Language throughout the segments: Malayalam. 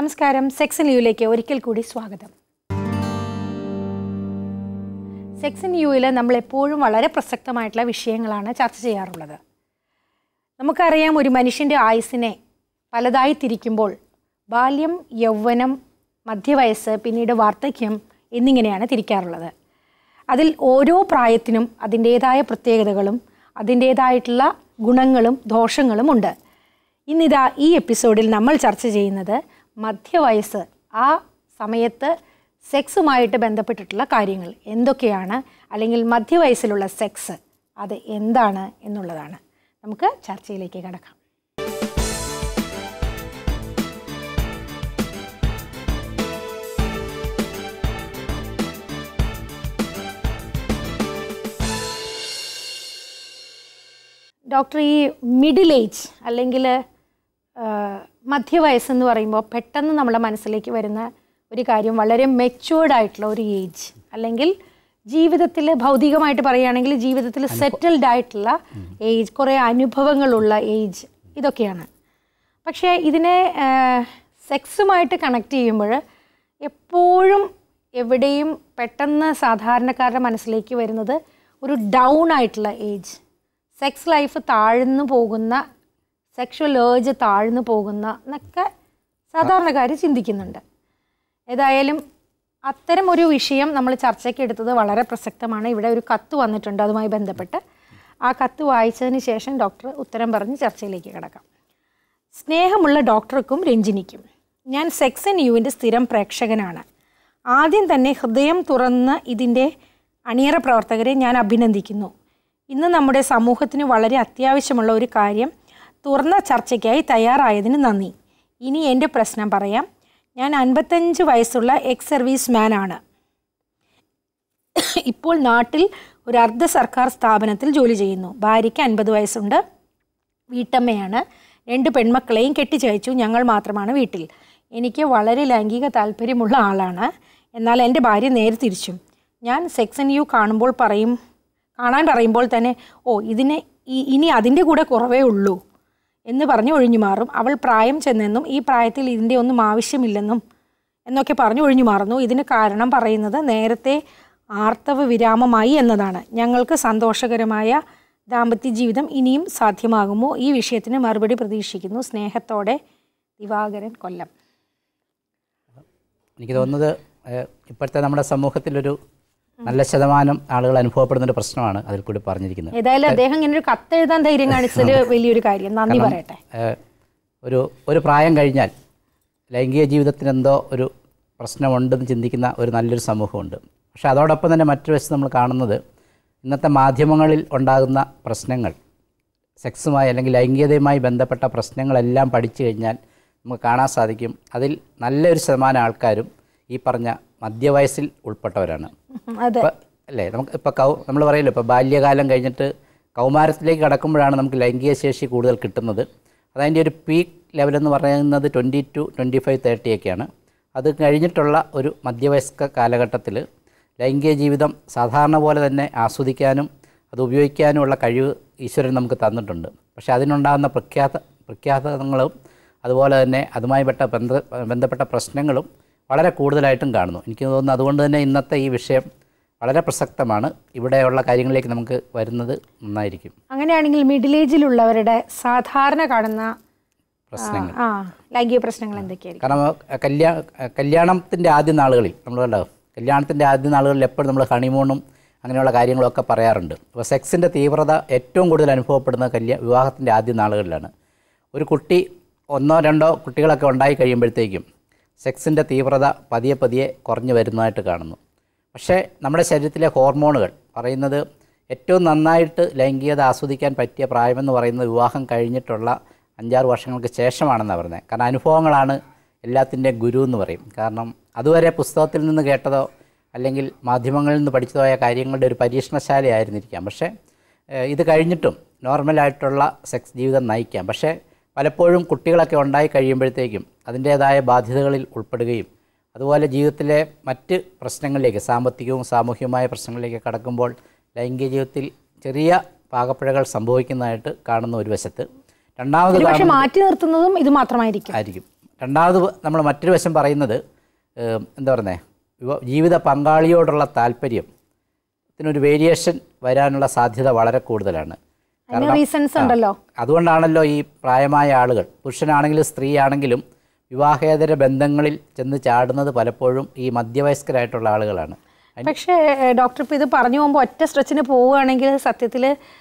നമസ്കാരം സെക്സ് ഇൻ യുയിലേക്ക് ഒരിക്കൽ കൂടി സ്വാഗതം സെക്സ് ഇൻ യുയിൽ നമ്മൾ എപ്പോഴും വളരെ പ്രസക്തമായിട്ടുള്ള വിഷയങ്ങളാണ് ചർച്ച ചെയ്യാറുള്ളത് നമുക്കറിയാം ഒരു മനുഷ്യൻ്റെ ആയുസ്സിനെ പലതായി തിരിക്കുമ്പോൾ ബാല്യം യൗവനം മധ്യവയസ്സ് പിന്നീട് വാർദ്ധക്യം എന്നിങ്ങനെയാണ് തിരിക്കാറുള്ളത് അതിൽ ഓരോ പ്രായത്തിനും അതിൻ്റേതായ പ്രത്യേകതകളും അതിൻ്റേതായിട്ടുള്ള ഗുണങ്ങളും ദോഷങ്ങളും ഉണ്ട് ഇന്നിതാ ഈ എപ്പിസോഡിൽ നമ്മൾ ചർച്ച ചെയ്യുന്നത് മധ്യവയസ്സ് ആ സമയത്ത് സെക്സുമായിട്ട് ബന്ധപ്പെട്ടിട്ടുള്ള കാര്യങ്ങൾ എന്തൊക്കെയാണ് അല്ലെങ്കിൽ മധ്യവയസ്സിലുള്ള സെക്സ് അത് എന്താണ് എന്നുള്ളതാണ് നമുക്ക് ചർച്ചയിലേക്ക് കടക്കാം ഡോക്ടർ ഈ മിഡിൽ ഏജ് അല്ലെങ്കിൽ മധ്യവയസ്സ് എന്ന് പറയുമ്പോൾ പെട്ടെന്ന് നമ്മുടെ മനസ്സിലേക്ക് വരുന്ന ഒരു കാര്യം വളരെ മെച്ചുവേർഡ് ആയിട്ടുള്ള ഒരു ഏജ് അല്ലെങ്കിൽ ജീവിതത്തിൽ ഭൗതികമായിട്ട് പറയുകയാണെങ്കിൽ ജീവിതത്തിൽ സെറ്റിൽഡ് ആയിട്ടുള്ള ഏജ് കുറേ അനുഭവങ്ങളുള്ള ഏജ് ഇതൊക്കെയാണ് പക്ഷേ ഇതിനെ സെക്സുമായിട്ട് കണക്ട് ചെയ്യുമ്പോൾ എപ്പോഴും എവിടെയും പെട്ടെന്ന് സാധാരണക്കാരുടെ മനസ്സിലേക്ക് വരുന്നത് ഒരു ഡൗൺ ആയിട്ടുള്ള ഏജ് സെക്സ് ലൈഫ് താഴ്ന്നു പോകുന്ന സെക്ഷൽ ഏജ് താഴ്ന്നു പോകുന്ന എന്നൊക്കെ സാധാരണക്കാർ ചിന്തിക്കുന്നുണ്ട് ഏതായാലും അത്തരം ഒരു വിഷയം നമ്മൾ ചർച്ചയ്ക്ക് എടുത്തത് വളരെ പ്രസക്തമാണ് ഇവിടെ ഒരു കത്ത് വന്നിട്ടുണ്ട് അതുമായി ബന്ധപ്പെട്ട് ആ കത്ത് വായിച്ചതിന് ശേഷം ഡോക്ടർ ഉത്തരം പറഞ്ഞ് ചർച്ചയിലേക്ക് കിടക്കാം സ്നേഹമുള്ള ഡോക്ടർക്കും രഞ്ജിനിക്കും ഞാൻ സെക്സ് ആൻഡ് യുവിൻ്റെ സ്ഥിരം പ്രേക്ഷകനാണ് ആദ്യം തന്നെ ഹൃദയം തുറന്ന് ഇതിൻ്റെ അണിയറ പ്രവർത്തകരെ ഞാൻ അഭിനന്ദിക്കുന്നു ഇന്ന് നമ്മുടെ സമൂഹത്തിന് വളരെ അത്യാവശ്യമുള്ള ഒരു കാര്യം തുറന്ന ചർച്ചയ്ക്കായി തയ്യാറായതിന് നന്ദി ഇനി എൻ്റെ പ്രശ്നം പറയാം ഞാൻ അൻപത്തഞ്ച് വയസ്സുള്ള എക്സ് സർവീസ് മാൻ ആണ് ഇപ്പോൾ നാട്ടിൽ ഒരു അർദ്ധ സർക്കാർ സ്ഥാപനത്തിൽ ജോലി ചെയ്യുന്നു ഭാര്യയ്ക്ക് അൻപത് വയസ്സുണ്ട് വീട്ടമ്മയാണ് രണ്ട് പെൺമക്കളെയും കെട്ടിച്ചയച്ചു ഞങ്ങൾ മാത്രമാണ് വീട്ടിൽ എനിക്ക് വളരെ ലൈംഗിക താല്പര്യമുള്ള ആളാണ് എന്നാൽ എൻ്റെ ഭാര്യ നേരെ തിരിച്ചും ഞാൻ സെക്സ് ആൻഡ് യു കാണുമ്പോൾ പറയും കാണാൻ പറയുമ്പോൾ തന്നെ ഓ ഇതിന് ഈ- ഇനി അതിൻ്റെ കൂടെ കുറവേ ഉള്ളൂ എന്ന് പറഞ്ഞ് ഒഴിഞ്ഞു മാറും അവൾ പ്രായം ചെന്നെന്നും ഈ പ്രായത്തിൽ ഇതിൻ്റെ ഒന്നും ആവശ്യമില്ലെന്നും എന്നൊക്കെ പറഞ്ഞ് ഒഴിഞ്ഞു മാറുന്നു ഇതിന് കാരണം പറയുന്നത് നേരത്തെ ആർത്തവ വിരാമമായി എന്നതാണ് ഞങ്ങൾക്ക് സന്തോഷകരമായ ദാമ്പത്യ ജീവിതം ഇനിയും സാധ്യമാകുമോ ഈ വിഷയത്തിന് മറുപടി പ്രതീക്ഷിക്കുന്നു സ്നേഹത്തോടെ ദിവാകരൻ കൊല്ലം എനിക്ക് തോന്നുന്നത് ഏഹ്, ഇപ്പോഴത്തെ നമ്മുടെ സമൂഹത്തിലൊരു നല്ല ശതമാനം ആളുകൾ അനുഭവപ്പെടുന്ന ഒരു പ്രശ്നമാണ് അതിൽ കൂടി പറഞ്ഞിരിക്കുന്നത് ഏതായാലും അദ്ദേഹം ഇങ്ങനെ ഒരു കത്തെഴുതാൻ ധൈര്യം കാണിച്ചതിൽ വലിയൊരു കാര്യം നന്ദി പറയട്ടെ ഏഹ്, ഒരു ഒരു പ്രായം കഴിഞ്ഞാൽ ലൈംഗിക ജീവിതത്തിന് എന്തോ ഒരു പ്രശ്നമുണ്ടെന്ന് ചിന്തിക്കുന്ന ഒരു നല്ലൊരു സമൂഹമുണ്ട് പക്ഷേ അതോടൊപ്പം തന്നെ മറ്റൊരു വശത്ത് നമ്മൾ കാണുന്നത് ഇന്നത്തെ മാധ്യമങ്ങളിൽ ഉണ്ടാകുന്ന പ്രശ്നങ്ങൾ സെക്സുമായി അല്ലെങ്കിൽ ലൈംഗികതയുമായി ബന്ധപ്പെട്ട പ്രശ്നങ്ങളെല്ലാം പഠിച്ചു കഴിഞ്ഞാൽ നമുക്ക് കാണാൻ സാധിക്കും അതിൽ നല്ലൊരു ശതമാനം ആൾക്കാരും ഈ പറഞ്ഞ മധ്യവയസ്സിൽ ഉൾപ്പെട്ടവരാണ് അതെ ഇപ്പം അല്ലേ നമുക്ക് ഇപ്പോൾ കൗ നമ്മൾ പറയല്ലോ ഇപ്പോൾ ബാല്യകാലം കഴിഞ്ഞിട്ട് കൗമാരത്തിലേക്ക് കടക്കുമ്പോഴാണ് നമുക്ക് ലൈംഗിക ശേഷി കൂടുതൽ കിട്ടുന്നത് അതതിൻ്റെ ഒരു പീക്ക് ലെവലെന്ന് പറയുന്നത് twenty two twenty five thirty ഒക്കെയാണ് അത് കഴിഞ്ഞിട്ടുള്ള ഒരു മധ്യവയസ്ക കാലഘട്ടത്തിൽ ലൈംഗിക ജീവിതം സാധാരണ പോലെ തന്നെ ആസ്വദിക്കാനും അത് ഉപയോഗിക്കാനുമുള്ള കഴിവ് ഈശ്വരൻ നമുക്ക് തന്നിട്ടുണ്ട് പക്ഷേ അതിനുണ്ടാകുന്ന പ്രഖ്യാത പ്രഖ്യാതങ്ങളും അതുപോലെ തന്നെ അതുമായി ബന്ധ ബന്ധ ബന്ധപ്പെട്ട പ്രശ്നങ്ങളും വളരെ കൂടുതലായിട്ടും കാണുന്നു എനിക്ക് തോന്നുന്നു അതുകൊണ്ട് തന്നെ ഇന്നത്തെ ഈ വിഷയം വളരെ പ്രസക്തമാണ് ഇവിടെയുള്ള കാര്യങ്ങളിലേക്ക് നമുക്ക് വരുന്നത് നന്നായിരിക്കും അങ്ങനെയാണെങ്കിൽ മിഡിൽ ഏജിലുള്ളവരുടെ സാധാരണ കാണുന്ന പ്രശ്നങ്ങൾ ആ ലൈംഗിക പ്രശ്നങ്ങൾ എന്തൊക്കെയായിരിക്കും കാരണം കല്യാ കല്യാണത്തിൻ്റെ ആദ്യ നാളുകളിൽ നമ്മൾ കണ്ടോ കല്യാണത്തിൻ്റെ ആദ്യ നാളുകളിൽ എപ്പോഴും നമ്മൾ ഹണിമൂണും അങ്ങനെയുള്ള കാര്യങ്ങളൊക്കെ പറയാറുണ്ട് അപ്പോൾ സെക്സിൻ്റെ തീവ്രത ഏറ്റവും കൂടുതൽ അനുഭവപ്പെടുന്നത് കല്യാ വിവാഹത്തിൻ്റെ ആദ്യ നാളുകളിലാണ് ഒരു കുട്ടി ഒന്നോ രണ്ടോ കുട്ടികളൊക്കെ ഉണ്ടായി കഴിയുമ്പോഴത്തേക്കും സെക്സിൻ്റെ തീവ്രത പതിയെ പതിയെ കുറഞ്ഞു വരുന്നതായിട്ട് കാണുന്നു പക്ഷേ നമ്മുടെ ശരീരത്തിലെ ഹോർമോണുകൾ പറയുന്നത് ഏറ്റവും നന്നായിട്ട് ലൈംഗികത ആസ്വദിക്കാൻ പറ്റിയ പ്രായമെന്ന് പറയുന്നത് വിവാഹം കഴിഞ്ഞിട്ടുള്ള അഞ്ചാറ് വർഷങ്ങൾക്ക് ശേഷമാണെന്നാണ് പറയുന്നത് കാരണം അനുഭവങ്ങളാണ് എല്ലാത്തിൻ്റെയും ഗുരു എന്ന് പറയും കാരണം അതുവരെ പുസ്തകത്തിൽ നിന്ന് കേട്ടതോ അല്ലെങ്കിൽ മാധ്യമങ്ങളിൽ നിന്ന് പഠിച്ചതായ കാര്യങ്ങളുടെ ഒരു പരീക്ഷണശാലയായിരുന്നിരിക്കാം പക്ഷേ ഏഹ്, ഇത് കഴിഞ്ഞിട്ടും നോർമലായിട്ടുള്ള സെക്സ് ജീവിതം നയിക്കാം പക്ഷേ പലപ്പോഴും കുട്ടികളൊക്കെ ഉണ്ടായി കഴിയുമ്പോഴത്തേക്കും അതിൻ്റേതായ ബാധ്യതകളിൽ ഉൾപ്പെടുകയും അതുപോലെ ജീവിതത്തിലെ മറ്റ് പ്രശ്നങ്ങളിലേക്ക് സാമ്പത്തികവും സാമൂഹികവുമായ പ്രശ്നങ്ങളിലേക്ക് കടക്കുമ്പോൾ ലൈംഗിക ജീവിതത്തിൽ ചെറിയ പാകപ്പിഴകൾ സംഭവിക്കുന്നതായിട്ട് കാണുന്ന ഒരു വശത്ത് രണ്ടാമത് പക്ഷെ കാണുന്നത് മാറ്റി നിർത്തുന്നതും ഇത് മാത്രമായിരിക്കും ആയിരിക്കും രണ്ടാമത് നമ്മൾ മറ്റൊരു വശം പറയുന്നത് ഏഹ്, എന്താ പറയുന്നത് ജീവിത പങ്കാളിയോടുള്ള താല്പര്യം ഇതിനൊരു വേരിയേഷൻ വരാനുള്ള സാധ്യത വളരെ കൂടുതലാണ് അതിന് റീസൺസ് ഉണ്ടല്ലോ അതുകൊണ്ടാണല്ലോ ഈ പ്രായമായ ആളുകൾ പുരുഷനാണെങ്കിലും സ്ത്രീ ആണെങ്കിലും വിവാഹേതര ബന്ധങ്ങളിൽ ചെന്ന് ചാടുന്നത് പലപ്പോഴും ഈ മധ്യവയസ്കരായിട്ടുള്ള ആളുകളാണ് പക്ഷേ ഏഹ്, ഡോക്ടർ ഇപ്പോൾ ഇത് പറഞ്ഞു പോകുമ്പോൾ ഒറ്റ സ്ട്രെച്ചിന് പോവുകയാണെങ്കിൽ സത്യത്തിൽ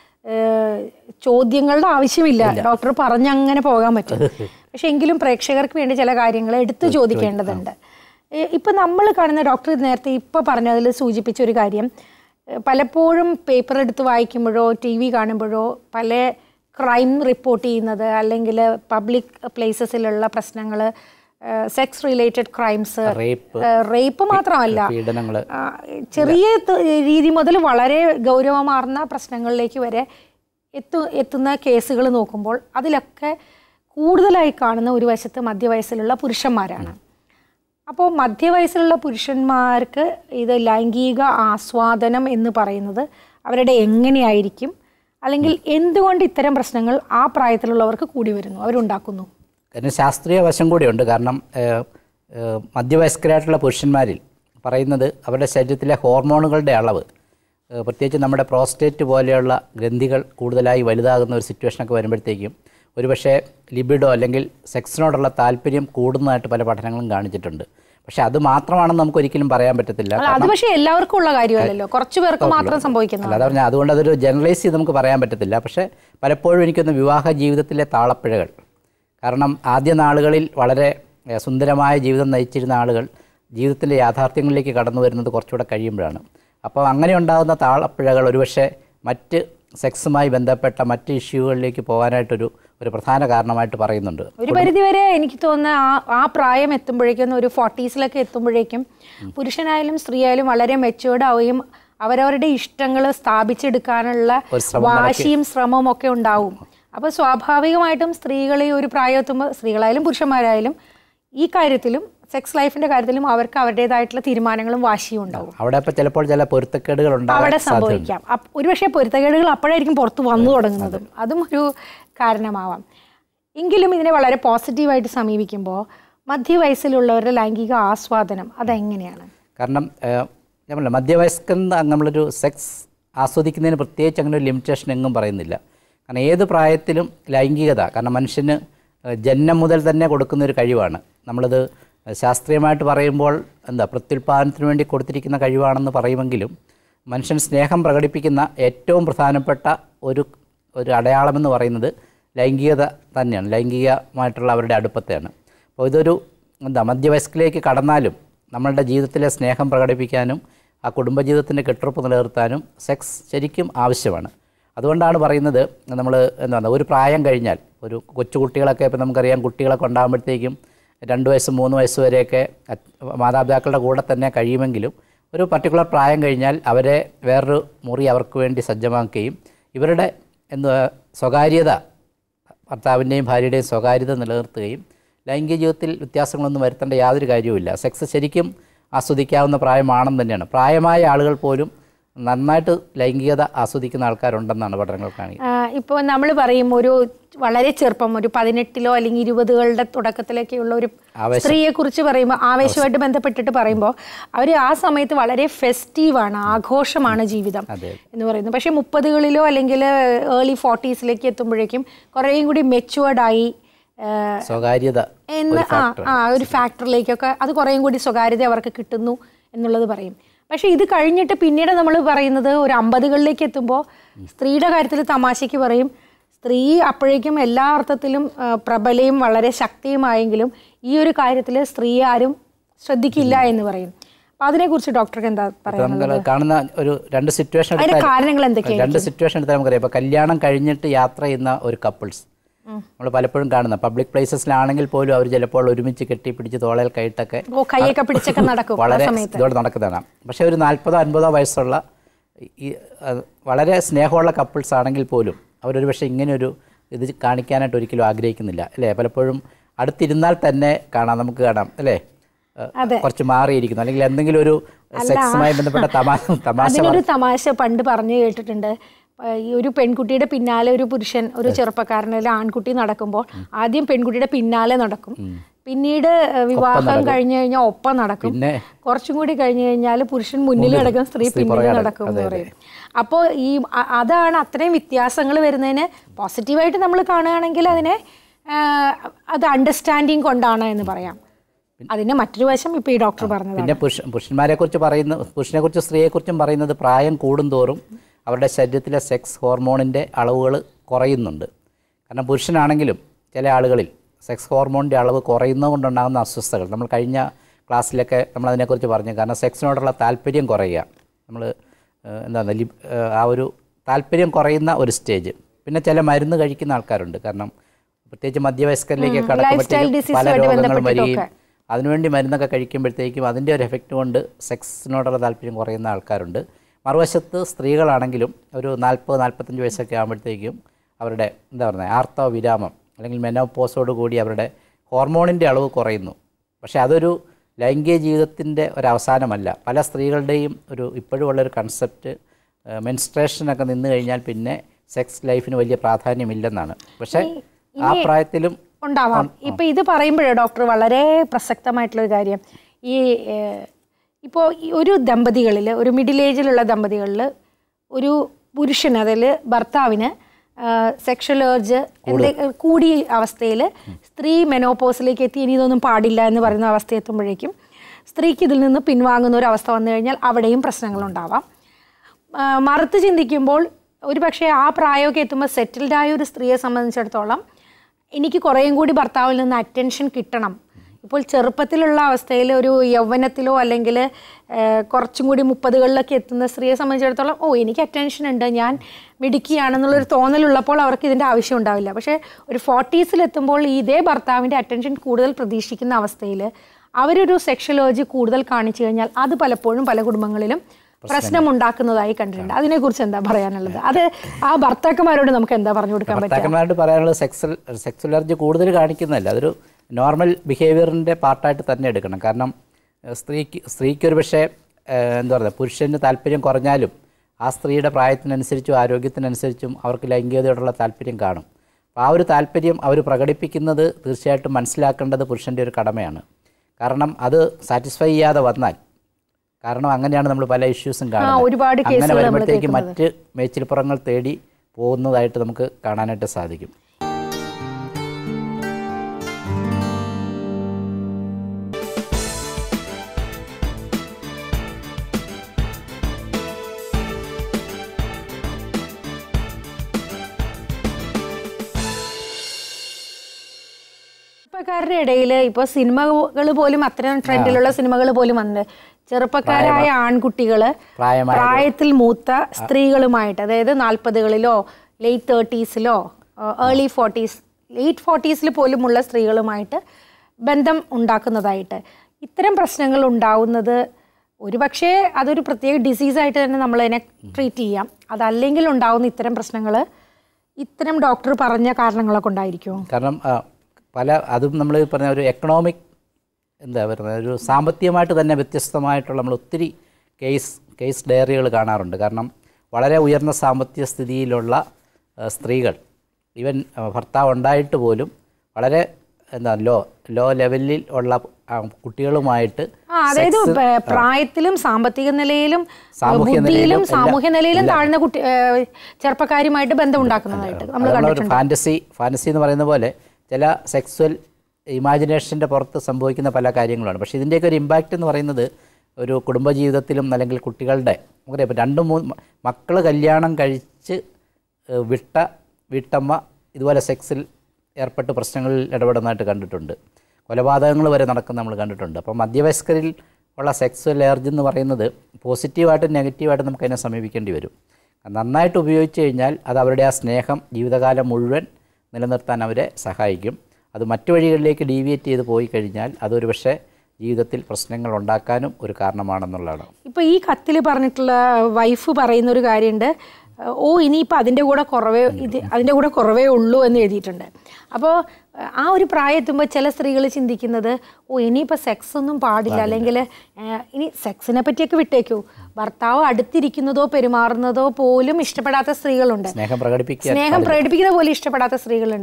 ചോദ്യങ്ങളുടെ ആവശ്യമില്ല ഡോക്ടർ പറഞ്ഞങ്ങനെ പോകാൻ പറ്റും പക്ഷെ എങ്കിലും പ്രേക്ഷകർക്ക് വേണ്ടി ചില കാര്യങ്ങൾ എടുത്തു ചോദിക്കേണ്ടതുണ്ട് ഏഹ്, ഇപ്പൊ നമ്മൾ കാണുന്ന ഡോക്ടർ നേരത്തെ ഇപ്പൊ പറഞ്ഞതിൽ സൂചിപ്പിച്ച ഒരു കാര്യം ഏഹ്, പലപ്പോഴും പേപ്പർ എടുത്ത് വായിക്കുമ്പോഴോ ടി വി കാണുമ്പോഴോ പല ക്രൈം റിപ്പോർട്ട് ചെയ്യുന്നത് അല്ലെങ്കിൽ പബ്ലിക് പ്ലേസസിലുള്ള പ്രശ്നങ്ങൾ sex related crimes rape rape മാത്രമല്ല പീഡനങ്ങൾ ആ, ചെറിയ ത- രീതി മുതൽ വളരെ ഗൗരവമാർന്ന പ്രശ്നങ്ങളിലേക്ക് വരെ എത്തു എത്തുന്ന കേസുകൾ നോക്കുമ്പോൾ അതിലൊക്കെ കൂടുതലായി കാണുന്ന ഒരു വശത്ത് മധ്യവയസ്സിലുള്ള പുരുഷന്മാരാണ് അപ്പോൾ മധ്യവയസ്സിലുള്ള പുരുഷന്മാർക്ക് ഇത് ലൈംഗിക ആസ്വാദനം എന്ന് പറയുന്നത് അവരുടെ എങ്ങനെയായിരിക്കും അല്ലെങ്കിൽ എന്തുകൊണ്ട് ഇത്തരം പ്രശ്നങ്ങൾ ആ പ്രായത്തിലുള്ളവർക്ക് കൂടി വരുന്നു അവരുണ്ടാക്കുന്നു അതിന് ശാസ്ത്രീയ വശം കൂടിയുണ്ട് കാരണം ഏഹ്, ഏഹ്, മധ്യവയസ്കരായിട്ടുള്ള പുരുഷന്മാരിൽ പറയുന്നത് അവരുടെ ശരീരത്തിലെ ഹോർമോണുകളുടെ അളവ് ഏഹ്, പ്രത്യേകിച്ച് നമ്മുടെ പ്രോസ്റ്റേറ്റ് പോലെയുള്ള ഗ്രന്ഥികൾ കൂടുതലായി വലുതാകുന്ന ഒരു സിറ്റുവേഷനൊക്കെ വരുമ്പോഴത്തേക്കും ഒരുപക്ഷെ ലിബിഡോ അല്ലെങ്കിൽ സെക്സിനോടുള്ള താല്പര്യം കൂടുന്നതായിട്ട് പല പഠനങ്ങളും കാണിച്ചിട്ടുണ്ട് പക്ഷേ അത് മാത്രമാണെന്ന് നമുക്ക് ഒരിക്കലും പറയാൻ പറ്റത്തില്ല അല്ല, അത് പക്ഷേ എല്ലാവർക്കും ഉള്ള കാര്യമല്ലല്ലോ കുറച്ചു പേർക്ക് മാത്രം സംഭവിക്കുന്നത് അല്ലാതെ പറഞ്ഞാൽ അതുകൊണ്ട് അതൊരു ജനറലൈസ് ചെയ്ത് നമുക്ക് പറയാൻ പറ്റത്തില്ല പക്ഷേ പലപ്പോഴും എനിക്കൊന്ന് വിവാഹ ജീവിതത്തിലെ താളപ്പിഴകൾ കാരണം ആദ്യ നാളുകളിൽ വളരെ ഏഹ്, സുന്ദരമായ ജീവിതം നയിച്ചിരുന്ന ആളുകൾ ജീവിതത്തിൻ്റെ യാഥാർത്ഥ്യങ്ങളിലേക്ക് കടന്നു വരുന്നത് കുറച്ചുകൂടെ കഴിയുമ്പോഴാണ് അപ്പോൾ അങ്ങനെ ഉണ്ടാകുന്ന താളപ്പിഴകൾ ഒരുപക്ഷെ മറ്റ് സെക്സുമായി ബന്ധപ്പെട്ട മറ്റ് ഇഷ്യൂകളിലേക്ക് പോകാനായിട്ടൊരു ഒരു പ്രധാന കാരണമായിട്ട് പറയുന്നുണ്ട് ഒരു പരിധിവരെ എനിക്ക് തോന്നുന്ന ആ ആ പ്രായം എത്തുമ്പോഴേക്കും ഒരു ഫോർട്ടീസിലൊക്കെ എത്തുമ്പോഴേക്കും പുരുഷനായാലും സ്ത്രീ ആയാലും വളരെ മെച്ചുവേർഡ് ആവുകയും അവരവരുടെ ഇഷ്ടങ്ങൾ സ്ഥാപിച്ചെടുക്കാനുള്ള ഒരു ശ്രമം വാശിയും ശ്രമവും ഒക്കെ ഉണ്ടാവും അപ്പോൾ സ്വാഭാവികമായിട്ടും സ്ത്രീകൾ ഈ ഒരു പ്രായം എത്തുമ്പോൾ സ്ത്രീകളായാലും പുരുഷന്മാരായാലും ഈ കാര്യത്തിലും സെക്സ് ലൈഫിന്റെ കാര്യത്തിലും അവർക്ക് അവരുടേതായിട്ടുള്ള തീരുമാനങ്ങളും വാശിയും ഉണ്ടാവും അവിടെ ഇപ്പോൾ ചിലപ്പോൾ ചില പൊരുത്തക്കേടുകൾ ഉണ്ടാകാൻ അവിടെ സാധ്യതയുണ്ട് സംഭവിക്കാം അപ്പ- ഒരുപക്ഷെ പൊരുത്തക്കേടുകൾ അപ്പോഴായിരിക്കും പുറത്ത് വന്നു തുടങ്ങുന്നതും അതും ഒരു കാരണമാവാം എങ്കിലും ഇതിനെ വളരെ പോസിറ്റീവായിട്ട് സമീപിക്കുമ്പോൾ മധ്യവയസ്സിലുള്ളവരുടെ ലൈംഗിക ആസ്വാദനം അതെങ്ങനെയാണ് കാരണം ഏഹ്, ഞാൻ പറഞ്ഞില്ല മധ്യവയസ്കൻ എന്ന് നമ്മളൊരു സെക്സ് ആസ്വദിക്കുന്നതിന് പ്രത്യേകിച്ച് അങ്ങനെ ഒരു ലിമിറ്റേഷൻ എങ്ങും പറയുന്നില്ല കാരണം ഏത് പ്രായത്തിലും ലൈംഗികത കാരണം മനുഷ്യന് ഏഹ്, ജന്മം മുതൽ തന്നെ കൊടുക്കുന്ന ഒരു കഴിവാണ് നമ്മളത് ശാസ്ത്രീയമായിട്ട് പറയുമ്പോൾ എന്താ പ്രത്യുൽപാദനത്തിന് വേണ്ടി കൊടുത്തിരിക്കുന്ന കഴിവാണെന്ന് പറയുമെങ്കിലും മനുഷ്യൻ സ്നേഹം പ്രകടിപ്പിക്കുന്ന ഏറ്റവും പ്രധാനപ്പെട്ട ഒരു ഒരു അടയാളമെന്ന് പറയുന്നത് ലൈംഗികത തന്നെയാണ് ലൈംഗികമായിട്ടുള്ള അവരുടെ അടുപ്പത്തെയാണ് അപ്പോൾ ഇതൊരു എന്താ മധ്യവയസ്കിലേക്ക് കടന്നാലും നമ്മളുടെ ജീവിതത്തിലെ സ്നേഹം പ്രകടിപ്പിക്കാനും ആ കുടുംബജീവിതത്തിൻ്റെ കെട്ടുറപ്പ് നിലനിർത്താനും സെക്സ് ശരിക്കും ആവശ്യമാണ് അതുകൊണ്ടാണ് പറയുന്നത് നമ്മൾ എന്താണ് ഒരു പ്രായം കഴിഞ്ഞാൽ ഒരു കൊച്ചു കുട്ടികളൊക്കെ ഇപ്പം നമുക്കറിയാം കുട്ടികളൊക്കെ ഉണ്ടാകുമ്പോഴത്തേക്കും രണ്ട് വയസ്സ് മൂന്ന് വയസ്സ് വരെയൊക്കെ അച്ഛ- മാതാപിതാക്കളുടെ കൂടെ തന്നെ കഴിയുമെങ്കിലും ഒരു പർട്ടിക്കുലർ പ്രായം കഴിഞ്ഞാൽ അവരെ വേറൊരു മുറി അവർക്ക് വേണ്ടി സജ്ജമാക്കുകയും ഇവരുടെ എന്തുവാ സ്വകാര്യത ഭർത്താവിൻ്റെയും ഭാര്യയുടെയും സ്വകാര്യത നിലനിർത്തുകയും ലൈംഗിക ജീവിതത്തിൽ വ്യത്യാസങ്ങളൊന്നും വരുത്തേണ്ട യാതൊരു കാര്യവുമില്ല സെക്സ് ശരിക്കും ആസ്വദിക്കാവുന്ന പ്രായമാണെന്ന് തന്നെയാണ് പ്രായമായ ആളുകൾ പോലും നന്നായിട്ട് ലൈംഗികത ആസ്വദിക്കുന്ന ആൾക്കാരുണ്ടെന്നാണ് പഠനങ്ങൾ കാണിക്കുന്നത് ഇപ്പോൾ നമ്മൾ പറയും ഒരു വളരെ ചെറുപ്പം ഒരു പതിനെട്ടിലോ അല്ലെങ്കിൽ ഇരുപതുകളുടെ തുടക്കത്തിലൊക്കെയുള്ള ഒരു ആവേശം. സ്ത്രീയെ കുറിച്ച് പറയുമ്പോൾ ആവേശമായിട്ട് ബന്ധപ്പെട്ടിട്ട് പറയുമ്പോൾ അവർ ആ സമയത്ത് വളരെ ഫെസ്റ്റീവാണ് ആഘോഷമാണ് ജീവിതം അതെ എന്ന് പറയുന്നത് പക്ഷേ മുപ്പതുകളിലോ അല്ലെങ്കിൽ ഏർലി ഫോർട്ടീസിലേക്ക് എത്തുമ്പോഴേക്കും കുറേയും കൂടി മെച്ചുവേർഡായി സ്വകാര്യത എന്ന് ആ ആ ഒരു ഫാക്ടറിലേക്കൊക്കെ അത് കുറേയും കൂടി സ്വകാര്യത അവർക്ക് കിട്ടുന്നു എന്നുള്ളത് പറയും പക്ഷേ ഇത് കഴിഞ്ഞിട്ട് പിന്നീട് നമ്മൾ പറയുന്നത് ഒരു അമ്പതുകളിലേക്ക് എത്തുമ്പോൾ സ്ത്രീയുടെ കാര്യത്തിൽ തമാശയ്ക്ക് പറയും സ്ത്രീ അപ്പോഴേക്കും എല്ലാ അർത്ഥത്തിലും ആ, പ്രബലയും വളരെ ശക്തിയുമായെങ്കിലും ഈ ഒരു കാര്യത്തിൽ സ്ത്രീ ആരും ശ്രദ്ധിക്കില്ല എന്ന് പറയും അപ്പം അതിനെക്കുറിച്ച് ഡോക്ടർക്ക് എന്താ പറയാ നമ്മൾ കാണുന്ന ഒരു രണ്ട് സിറ്റുവേഷൻ അതിന്റെ കാരണങ്ങൾ എന്തൊക്കെയാണ് രണ്ട് സിറ്റുവേഷൻ എടുത്താൽ നമുക്കറിയാം ഇപ്പോൾ കല്യാണം കഴിഞ്ഞിട്ട് യാത്ര ചെയ്യുന്ന ഒരു കപ്പിൾസ് നമ്മൾ പലപ്പോഴും കാണുന്ന പബ്ലിക് പ്ലേസസിലാണെങ്കിൽ പോലും അവർ ചിലപ്പോൾ ഒരുമിച്ച് കെട്ടിപ്പിടിച്ച് തോളയിൽ കൈയിട്ടൊക്കെ ഓ കൈയൊക്കെ പിടിച്ചൊക്കെ നടക്കും ആ വളരെ സമയത്ത് ഇതോടെ നടക്കുന്നതാണ് പക്ഷേ ഒരു നാൽപ്പതോ അൻപതോ വയസ്സുള്ള ഈ അത് വളരെ സ്നേഹമുള്ള കപ്പിൾസ് ആണെങ്കിൽ പോലും അവരൊരു പക്ഷേ ഇങ്ങനെയൊരു ഇത് കാണിക്കാനായിട്ട് ഒരിക്കലും ആഗ്രഹിക്കുന്നില്ല അല്ലേ പലപ്പോഴും അടുത്തിരുന്നാൽ തന്നെ കാണാം നമുക്ക് കാണാം അല്ലേ ഏഹ്, അതെ. കുറച്ച് മാറിയിരിക്കുന്നു അല്ലെങ്കിൽ എന്തെങ്കിലും ഒരു സെക്സുമായി ബന്ധപ്പെട്ട തമാശ തമാശ അതിനൊരു തമാശ പണ്ട് പറഞ്ഞു കേട്ടിട്ടുണ്ട് ആ, ഈ ഒരു പെൺകുട്ടിയുടെ പിന്നാലെ ഒരു പുരുഷൻ ഒരു ചെറുപ്പക്കാരൻ അല്ലെങ്കിൽ ആൺകുട്ടി നടക്കുമ്പോൾ ആദ്യം പെൺകുട്ടിയുടെ പിന്നാലെ നടക്കും പിന്നീട് ഏഹ്, വിവാഹം കഴിഞ്ഞു കഴിഞ്ഞാൽ ഒപ്പം നടക്കും പിന്നെ കുറച്ചും കൂടി കഴിഞ്ഞു കഴിഞ്ഞാൽ പുരുഷൻ മുന്നിൽ നടക്കും സ്ത്രീ പിന്നിൽ നടക്കും എന്ന് പറയും അപ്പോൾ ഈ അ- അതാണ് അത്രയും വ്യത്യാസങ്ങൾ വരുന്നതിന് പോസിറ്റീവായിട്ട് നമ്മൾ കാണുകയാണെങ്കിൽ അതിനെ ആ, അത് അണ്ടർസ്റ്റാൻഡിങ് കൊണ്ടാണ് എന്ന് പറയാം അതിന്റെ മറ്റൊരു വശം ഇപ്പൊ ഈ ഡോക്ടർ പറഞ്ഞതാണ് പിന്നെ പുരുഷ പുരുഷന്മാരെ കുറിച്ച് പറയുന്ന പുരുഷനെ കുറിച്ച് സ്ത്രീയെ കുറിച്ചും പറയുന്നത് പ്രായം കൂടുന്തോറും അവരുടെ ശരീരത്തിലെ സെക്സ് ഹോർമോണിൻ്റെ അളവുകൾ കുറയുന്നുണ്ട് കാരണം പുരുഷനാണെങ്കിലും ചില ആളുകളിൽ സെക്സ് ഹോർമോണിൻ്റെ അളവ് കുറയുന്നത് കൊണ്ടുണ്ടാകുന്ന അസ്വസ്ഥതകൾ നമ്മൾ കഴിഞ്ഞ ക്ലാസ്സിലൊക്കെ നമ്മൾ അതിനെക്കുറിച്ച് പറഞ്ഞു കാരണം സെക്സിനോടുള്ള താല്പര്യം കുറയുക നമ്മൾ എന്താണ് ലി ഏഹ് ആ ഒരു താല്പര്യം കുറയുന്ന ഒരു സ്റ്റേജ് പിന്നെ ചില മരുന്ന് കഴിക്കുന്ന ആൾക്കാരുണ്ട് കാരണം പ്രത്യേകിച്ച് മധ്യവയസ്കരിലേക്കൊക്കെ കടക്കുമ്പോഴത്തേക്കും പല രോഗങ്ങളും വരികയും അതിനുവേണ്ടി മരുന്നൊക്കെ കഴിക്കുമ്പോഴത്തേക്കും അതിൻ്റെ ഒരു എഫക്റ്റ് കൊണ്ട് സെക്സിനോടുള്ള താല്പര്യം കുറയുന്ന ആൾക്കാരുണ്ട് മറുവശത്ത് സ്ത്രീകളാണെങ്കിലും ഒരു നാൽപ്പത് നാൽപ്പത്തഞ്ച് വയസ്സൊക്കെ ആകുമ്പോഴത്തേക്കും അവരുടെ എന്താ പറയുക ആർത്തവ വിരാമം അല്ലെങ്കിൽ മെനോപോസോട് കൂടി അവരുടെ ഹോർമോണിൻ്റെ അളവ് കുറയുന്നു പക്ഷേ അതൊരു ലൈംഗിക ജീവിതത്തിൻ്റെ ഒരു അവസാനമല്ല പല സ്ത്രീകളുടെയും ഒരു ഇപ്പോഴും ഉള്ളൊരു കൺസെപ്റ്റ് മെൻസ്ട്രേഷനൊക്കെ നിന്ന് കഴിഞ്ഞാൽ പിന്നെ സെക്സ് ലൈഫിന് വലിയ പ്രാധാന്യമില്ലെന്നാണ് പക്ഷേ ആ പ്രായത്തിലും ഉണ്ടാവാം ഇപ്പൊ ഇത് പറയുമ്പോഴേ ഡോക്ടർ വളരെ പ്രസക്തമായിട്ടുള്ള ഒരു കാര്യം ഈ ഇപ്പോൾ ഒരു ദമ്പതികളിൽ ഒരു മിഡിൽ ഏജിലുള്ള ദമ്പതികളിൽ ഒരു പുരുഷൻ അതിൽ ഭർത്താവിന് സെക്ഷൽ ഏർജ് കൂടിയ അവസ്ഥയിൽ സ്ത്രീ മെനോപോസിലേക്ക് എത്തി ഇനി ഇതൊന്നും പാടില്ല എന്ന് പറയുന്ന അവസ്ഥ എത്തുമ്പോഴേക്കും സ്ത്രീക്ക് ഇതിൽ നിന്ന് പിൻവാങ്ങുന്ന ഒരു അവസ്ഥ വന്നു കഴിഞ്ഞാൽ അവിടെയും പ്രശ്നങ്ങളുണ്ടാവാം ആ, മറുത്ത് ചിന്തിക്കുമ്പോൾ ഒരു പക്ഷേ ആ പ്രായമൊക്കെ എത്തുമ്പോൾ സെറ്റിൽഡ് ആയ ഒരു സ്ത്രീയെ സംബന്ധിച്ചിടത്തോളം എനിക്ക് കുറേയും കൂടി ഭർത്താവിൽ നിന്ന് അറ്റൻഷൻ കിട്ടണം ഇപ്പോൾ ചെറുപ്പത്തിലുള്ള അവസ്ഥയിൽ ഒരു യൗവനത്തിലോ അല്ലെങ്കിൽ കുറച്ചും കൂടി മുപ്പതുകളിലൊക്കെ എത്തുന്ന സ്ത്രീയെ സംബന്ധിച്ചിടത്തോളം ഓ എനിക്ക് അറ്റൻഷൻ ഉണ്ട് ഞാൻ മിടുക്കിയാണെന്നുള്ളൊരു തോന്നലുള്ളപ്പോൾ അവർക്ക് ഇതിൻ്റെ ആവശ്യം ഉണ്ടാവില്ല പക്ഷേ ഒരു ഫോർട്ടീസിലെത്തുമ്പോൾ ഇതേ ഭർത്താവിൻ്റെ അറ്റൻഷൻ കൂടുതൽ പ്രതീക്ഷിക്കുന്ന അവസ്ഥയിൽ അവരൊരു സെക്ഷലോജി കൂടുതൽ കാണിച്ചു കഴിഞ്ഞാൽ അത് പലപ്പോഴും പല കുടുംബങ്ങളിലും പ്രശ്നമുണ്ടാക്കുന്നതായി കണ്ടിട്ടുണ്ട് അതിനെക്കുറിച്ച് എന്താ പറയാനുള്ളത് അത് ആ ഭർത്താക്കന്മാരോട് നമുക്ക് എന്താ പറഞ്ഞു കൊടുക്കാൻ പറ്റുക ഭർത്താക്കന്മാരോട് പറയാനുള്ളത് സെക്സൽ സെക്സ് അലർജി കൂടുതൽ കാണിക്കുന്നതല്ല അതൊരു നോർമൽ ബിഹേവിയറിൻ്റെ പാർട്ടായിട്ട് തന്നെ എടുക്കണം കാരണം ഏഹ്, സ്ത്രീക്ക് സ്ത്രീക്ക് ഒരു പക്ഷേ ഏഹ്, എന്താ പറയുക പുരുഷന് താല്പര്യം കുറഞ്ഞാലും ആ സ്ത്രീയുടെ പ്രായത്തിനനുസരിച്ചും ആരോഗ്യത്തിനനുസരിച്ചും അവർക്ക് ലൈംഗികതയോടുള്ള താല്പര്യം കാണും അപ്പോൾ ആ ഒരു താല്പര്യം അവർ പ്രകടിപ്പിക്കുന്നത് തീർച്ചയായിട്ടും മനസ്സിലാക്കേണ്ടത് പുരുഷൻ്റെ ഒരു കടമയാണ് കാരണം അത് സാറ്റിസ്ഫൈ ചെയ്യാതെ വന്നാൽ കാരണം അങ്ങനെയാണ് നമ്മൾ പല ഇഷ്യൂസും കാണുന്നത് ഒരുപാട് അങ്ങനെ കേസുകൾ നമ്മൾ വരുമ്പോഴത്തേക്ക് മറ്റ് മേച്ചിൽപ്പുറങ്ങൾ തേടി പോകുന്നതായിട്ട് നമുക്ക് കാണാനായിട്ട് സാധിക്കും ചെറുപ്പക്കാരുടെ ഇടയിൽ ഇപ്പോൾ സിനിമകൾ പോലും അത്തരം ട്രെൻഡിലുള്ള സിനിമകൾ പോലും വന്ന് ചെറുപ്പക്കാരായ ആൺകുട്ടികള് പ്രായമായ പ്രായത്തിൽ മൂത്ത സ്ത്രീകളുമായിട്ട് അതായത് നാൽപ്പതുകളിലോ ലേറ്റ് തേർട്ടീസിലോ ഏർലി ഫോർട്ടീസ് ലേറ്റ് ഫോർട്ടീസിൽ പോലുമുള്ള സ്ത്രീകളുമായിട്ട് ബന്ധം ഉണ്ടാക്കുന്നതായിട്ട് ഇത്തരം പ്രശ്നങ്ങൾ ഉണ്ടാവുന്നത് ഒരുപക്ഷേ അതൊരു പ്രത്യേക ഡിസീസായിട്ട് തന്നെ നമ്മൾ അതിനെ ട്രീറ്റ് ചെയ്യാം അതല്ലെങ്കിൽ ഉണ്ടാവുന്ന ഇത്തരം പ്രശ്നങ്ങൾ ഇത്തരം ഡോക്ടർ പറഞ്ഞ കാരണങ്ങളെ കൊണ്ടായിരിക്കുമോ കാരണം ആ, പല അതും നമ്മൾ പറഞ്ഞ ഒരു എക്കണോമിക് എന്താ പറയുന്നത് ഒരു സാമ്പത്തികമായിട്ട് തന്നെ വ്യത്യസ്തമായിട്ടുള്ള നമ്മൾ ഒത്തിരി കേസ് കേസ് ഡയറികൾ കാണാറുണ്ട് കാരണം വളരെ ഉയർന്ന സാമ്പത്തിക സ്ഥിതിയിലുള്ള ആ, സ്ത്രീകൾ ഈവൻ ആ, ഭർത്താവ് ഉണ്ടായിട്ട് പോലും വളരെ എന്താ ലോ ലോ ലെവലിൽ ഉള്ള ആ, കുട്ടികളുമായിട്ട് ആ, അതായത് പ- പ്രായത്തിലും സാമ്പത്തിക നിലയിലും സാമൂഹ്യ ബുദ്ധിയിലും നിലയിലും സാമൂഹ്യ നിലയിലും താഴ്ന്ന കുട്ടി ഏഹ് ചെറുപ്പക്കാരുമായിട്ട് ബന്ധം ഉണ്ടാക്കുന്നതായിട്ട് നമ്മൾ അതുള്ള ഒരു ഫാൻറ്റസി ഫാൻറ്റസി എന്ന് പറയുന്ന പോലെ ചില സെക്സ്വൽ ഇമാജിനേഷൻ്റെ പുറത്ത് സംഭവിക്കുന്ന പല കാര്യങ്ങളാണ് പക്ഷേ ഇതിൻ്റെയൊക്കെ ഒരു ഇമ്പാക്റ്റ് എന്ന് പറയുന്നത് ഒരു കുടുംബജീവിതത്തിലും അല്ലെങ്കിൽ കുട്ടികളുടെ നമുക്കറിയാം ഇപ്പം രണ്ട് മൂന്ന് മക്കൾ കല്യാണം കഴിച്ച് ഏഹ്, വിട്ട വീട്ടമ്മ ഇതുപോലെ സെക്സിൽ ഏർപ്പെട്ട് പ്രശ്നങ്ങളിൽ ഇടപെടുന്നതായിട്ട് കണ്ടിട്ടുണ്ട് കൊലപാതകങ്ങൾ വരെ നടക്കുന്ന നമ്മൾ കണ്ടിട്ടുണ്ട് അപ്പോൾ മധ്യവയസ്കരിൽ ഉള്ള സെക്സ്വൽ എനർജി എന്ന് പറയുന്നത് പോസിറ്റീവായിട്ടും നെഗറ്റീവായിട്ടും നമുക്ക് അതിനെ സമീപിക്കേണ്ടി വരും നന്നായിട്ട് ഉപയോഗിച്ച് കഴിഞ്ഞാൽ അത് അവരുടെ ആ സ്നേഹം ജീവിതകാലം മുഴുവൻ നിലനിർത്താൻ അവരെ സഹായിക്കും അത് മറ്റു വഴികളിലേക്ക് ഡീവിയേറ്റ് ചെയ്ത് പോയി കഴിഞ്ഞാൽ അതൊരു പക്ഷേ ജീവിതത്തിൽ പ്രശ്നങ്ങൾ ഉണ്ടാക്കാനും ഒരു കാരണമാണെന്നുള്ളതാണ് ഇപ്പൊ ഈ കത്തിൽ പറഞ്ഞിട്ടുള്ള വൈഫ് പറയുന്ന ഒരു കാര്യമുണ്ട് ഓ ഇനിയിപ്പോൾ അതിൻ്റെ കൂടെ കുറവേ ഇത് അതിൻ്റെ കൂടെ കുറവേ ഉള്ളൂ എന്ന് എഴുതിയിട്ടുണ്ട് അപ്പോൾ ആ ഒരു പ്രായം എത്തുമ്പോൾ ചില സ്ത്രീകൾ ചിന്തിക്കുന്നത് ഓ ഇനിയിപ്പോൾ സെക്സ് ഒന്നും പാടില്ല അല്ലെങ്കിൽ ഇനി സെക്സിനെ പറ്റിയൊക്കെ വിട്ടേക്കൂ ഭർത്താവ് അടുത്തിരിക്കുന്നതോ പെരുമാറുന്നതോ പോലും ഇഷ്ടപ്പെടാത്ത സ്ത്രീകളുണ്ട് സ്നേഹം പ്രകടിപ്പിക്കുക സ്നേഹം പ്രകടിപ്പിക്കുന്ന പോലും ഇഷ്ടപ്പെടാത്ത സ്ത്രീകളുണ്ട്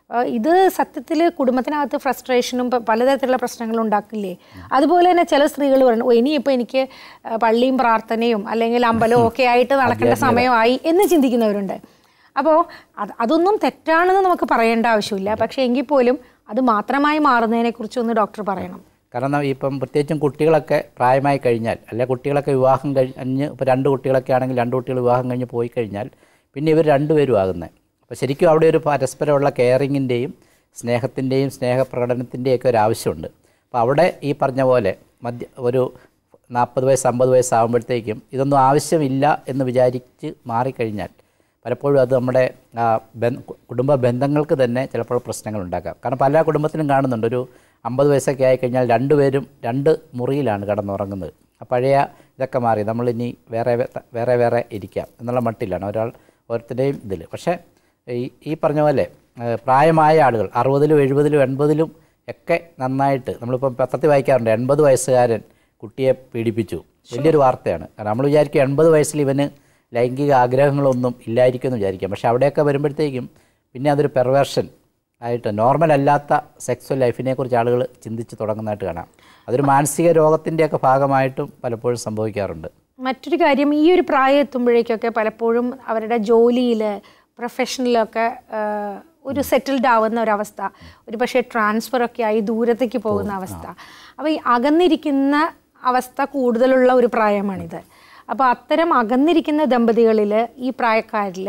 ആ, ഇത് സത്യത്തിൽ കുടുംബത്തിനകത്ത് ഫ്രസ്ട്രേഷനും പ- പലതരത്തിലുള്ള പ്രശ്നങ്ങളും ഉണ്ടാക്കില്ലേ അതുപോലെ തന്നെ ചില സ്ത്രീകൾ പറഞ്ഞു "ഓ, ഇനിയിപ്പോൾ എനിക്ക് ആ, പള്ളിയും പ്രാർത്ഥനയും അല്ലെങ്കിൽ അമ്പലവും ഒക്കെ ആയിട്ട് നടക്കേണ്ട സമയമായി എന്ന് ചിന്തിക്കുന്നവരുണ്ട് അപ്പോൾ അത് അതൊന്നും തെറ്റാണെന്ന് നമുക്ക് പറയേണ്ട ആവശ്യമില്ല പക്ഷേ എങ്കിൽ പോലും അത് മാത്രമായി മാറുന്നതിനെക്കുറിച്ച് ഒന്ന് ഡോക്ടർ പറയണം കാരണം ഇപ്പം പ്രത്യേകിച്ചും കുട്ടികളൊക്കെ പ്രായമായി കഴിഞ്ഞാൽ അല്ലെ കുട്ടികളൊക്കെ വിവാഹം കഴിഞ്ഞ് ഇപ്പോൾ രണ്ട് കുട്ടികളൊക്കെ ആണെങ്കിൽ രണ്ട് കുട്ടികൾ വിവാഹം കഴിഞ്ഞ് പോയി കഴിഞ്ഞാൽ പിന്നെ ഇവർ രണ്ടുപേരും ആകുന്നത് അപ്പോൾ ശരിക്കും അവിടെ ഒരു പരസ്പരമുള്ള കെയറിങ്ങിൻ്റെയും സ്നേഹത്തിൻ്റെയും സ്നേഹപ്രകടനത്തിൻ്റെയും ഒക്കെ ഒരു ആവശ്യമുണ്ട് അപ്പോൾ അവിടെ ഈ പറഞ്ഞ പോലെ മധ്യ ഒരു നാൽപ്പത് വയസ്സ് അമ്പത് വയസ്സാകുമ്പോഴത്തേക്കും ഇതൊന്നും ആവശ്യമില്ല എന്ന് വിചാരിച്ച് മാറിക്കഴിഞ്ഞാൽ പലപ്പോഴും അത് നമ്മുടെ ആ, ബന്ധ- കുടുംബ ബന്ധങ്ങൾക്ക് തന്നെ ചിലപ്പോൾ പ്രശ്നങ്ങൾ ഉണ്ടാക്കാം കാരണം പല കുടുംബത്തിലും കാണുന്നുണ്ട് ഒരു അമ്പത് വയസ്സൊക്കെ ആയിക്കഴിഞ്ഞാൽ രണ്ടുപേരും രണ്ട് മുറിയിലാണ് കിടന്നുറങ്ങുന്നത് ആ പഴയ ഇതൊക്കെ മാറി നമ്മളിനി വേറെ വേ- വേറെ വേറെ ഇരിക്കാം എന്നുള്ള മട്ടിലാണ് ഒരാൾ ഓരോരുത്തരുടെയും ഇതിൽ പക്ഷേ ഈ ഈ പറഞ്ഞ പോലെ ആ, പ്രായമായ ആളുകൾ അറുപതിലും എഴുപതിലും എൺപതിലും ഒക്കെ നന്നായിട്ട് നമ്മളിപ്പം പത്രത്തിൽ വായിക്കാറുണ്ട് എൺപത് വയസ്സുകാരൻ കുട്ടിയെ പീഡിപ്പിച്ചു വലിയൊരു വാർത്തയാണ് കാരണം നമ്മൾ വിചാരിക്കും എൺപത് വയസ്സിൽ ഇവന് ലൈംഗിക ആഗ്രഹങ്ങളൊന്നും ഇല്ലായിരിക്കുമെന്ന് വിചാരിക്കാം പക്ഷെ അവിടെയൊക്കെ വരുമ്പോഴത്തേക്കും പിന്നെ അതൊരു പെർവേർഷൻ ആയിട്ട് നോർമൽ അല്ലാത്ത സെക്സ്വൽ ലൈഫിനെ കുറിച്ച് ആളുകൾ ചിന്തിച്ച് തുടങ്ങുന്നതായിട്ട് കാണാം അതൊരു മാനസിക രോഗത്തിൻ്റെയൊക്കെ ഭാഗമായിട്ടും പലപ്പോഴും സംഭവിക്കാറുണ്ട് മറ്റൊരു കാര്യം ഈ ഒരു പ്രായം എത്തുമ്പോഴേക്കൊക്കെ പലപ്പോഴും അവരുടെ ജോലിയിൽ പ്രൊഫഷനിലൊക്കെ ഒരു സെറ്റിൽഡ് ആവുന്ന ഒരവസ്ഥ ഒരു പക്ഷേ ട്രാൻസ്ഫർ ഒക്കെ ആയി ദൂരത്തേക്ക് പോകുന്ന അവസ്ഥ അപ്പോൾ ഈ അകന്നിരിക്കുന്ന അവസ്ഥ കൂടുതലുള്ള ഒരു പ്രായമാണിത് അപ്പോൾ അത്തരം അകന്നിരിക്കുന്ന ദമ്പതികളിൽ ഈ പ്രായക്കാരിൽ